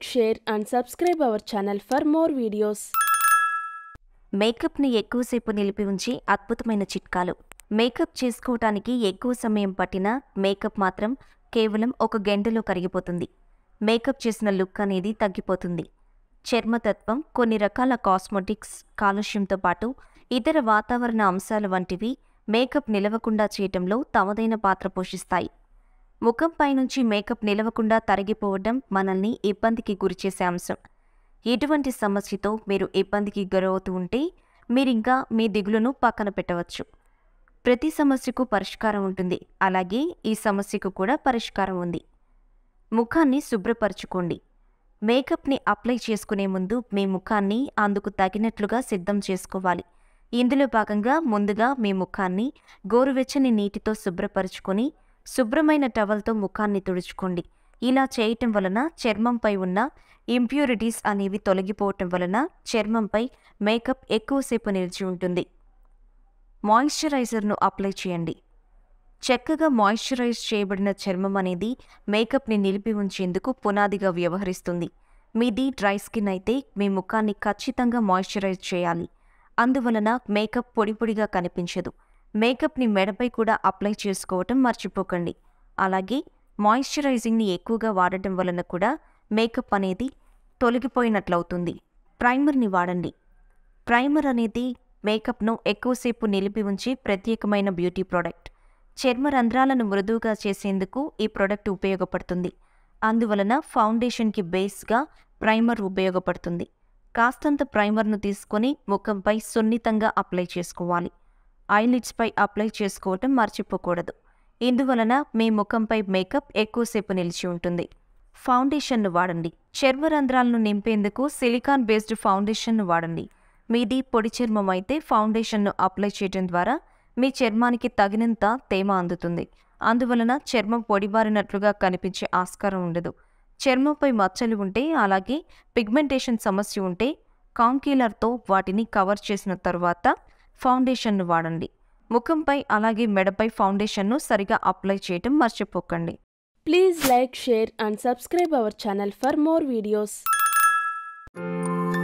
like, share, and subscribe our channel for more videos. మేకప్ని ఎక్కువసేపు నిలిపి ఉంచి అద్భుతమైన చిట్కాలు మేకప్ చేసుకోవటానికి ఎక్కువ సమయం పట్టినా మేకప్ మాత్రం కేవలం ఒక గంటలో కరిగిపోతుంది మేకప్ చేసిన లుక్ అనేది తగ్గిపోతుంది చర్మతత్వం కొన్ని రకాల కాస్మెటిక్స్ కాలుష్యంతో పాటు ఇతర వాతావరణ అంశాల వంటివి మేకప్ నిలవకుండా చేయటంలో తమదైన పాత్ర పోషిస్తాయి ముఖంపై నుంచి మేకప్ నిలవకుండా తరిగిపోవడం మనల్ని ఇబ్బందికి గురిచేసే అంశం ఇటువంటి సమస్యతో మీరు ఇబ్బందికి గురవుతూ ఉంటే మీరింకా మీ దిగులును పక్కన పెట్టవచ్చు ప్రతి సమస్యకు పరిష్కారం ఉంటుంది అలాగే ఈ సమస్యకు కూడా పరిష్కారం ఉంది ముఖాన్ని శుభ్రపరచుకోండి మేకప్ని అప్లై చేసుకునే ముందు మీ ముఖాన్ని అందుకు తగినట్లుగా సిద్ధం చేసుకోవాలి ఇందులో భాగంగా ముందుగా మీ ముఖాన్ని గోరువెచ్చని నీటితో శుభ్రపరచుకొని శుభ్రమైన టవల్తో ముఖాన్ని తుడుచుకోండి ఇలా చేయటం వలన చర్మంపై ఉన్న ఇంప్యూరిటీస్ అనేవి తొలగిపోవటం వలన చర్మంపై మేకప్ ఎక్కువసేపు నిలిచి ఉంటుంది మాయిశ్చరైజర్ను అప్లై చేయండి చక్కగా మాయిశ్చరైజ్ చేయబడిన చర్మం అనేది మేకప్ని నిలిపి ఉంచేందుకు పునాదిగా వ్యవహరిస్తుంది మీది డ్రై స్కిన్ అయితే మీ ముఖాన్ని ఖచ్చితంగా మాయిశ్చరైజ్ చేయాలి అందువలన మేకప్ పొడి పొడిగా కనిపించదు మేకప్ని మెడపై కూడా అప్లై చేసుకోవటం మర్చిపోకండి అలాగే మాయిశ్చరైజింగ్ని ఎక్కువగా వాడటం వలన కూడా మేకప్ అనేది తొలగిపోయినట్లవుతుంది ప్రైమర్ని వాడండి ప్రైమర్ అనేది మేకప్ను ఎక్కువసేపు నిలిపి ఉంచి ప్రత్యేకమైన బ్యూటీ ప్రోడక్ట్ చర్మ రంధ్రాలను మృదువుగా చేసేందుకు ఈ ప్రోడక్ట్ ఉపయోగపడుతుంది అందువలన ఫౌండేషన్కి బేస్గా ప్రైమర్ ఉపయోగపడుతుంది కాస్తంత ప్రైమర్ను తీసుకొని ముఖంపై సున్నితంగా అప్లై చేసుకోవాలి ఐలిడ్స్పై అప్లై చేసుకోవటం మర్చిపోకూడదు ఇందువలన మీ ముఖంపై మేకప్ ఎక్కువసేపు నిలిచి ఉంటుంది ఫౌండేషన్ను వాడండి చర్మ రంధ్రాలను నింపేందుకు సిలికాన్ బేస్డ్ ఫౌండేషన్ను వాడండి మీది పొడి చర్మం అయితే ఫౌండేషన్ను అప్లై చేయడం ద్వారా మీ చర్మానికి తగినంత తేమ అందుతుంది అందువలన చర్మం పొడిబారినట్లుగా కనిపించే ఆస్కారం ఉండదు చర్మంపై మచ్చలు ఉంటే అలాగే పిగ్మెంటేషన్ సమస్య ఉంటే కాంకీలర్తో వాటిని కవర్ చేసిన తరువాత ఫౌండేషన్ను వాడండి ముఖంపై అలాగే మెడపై ఫౌండేషన్ను సరిగా అప్లై చేయటం మర్చిపోకండి Please like, share, and subscribe our channel for more videos.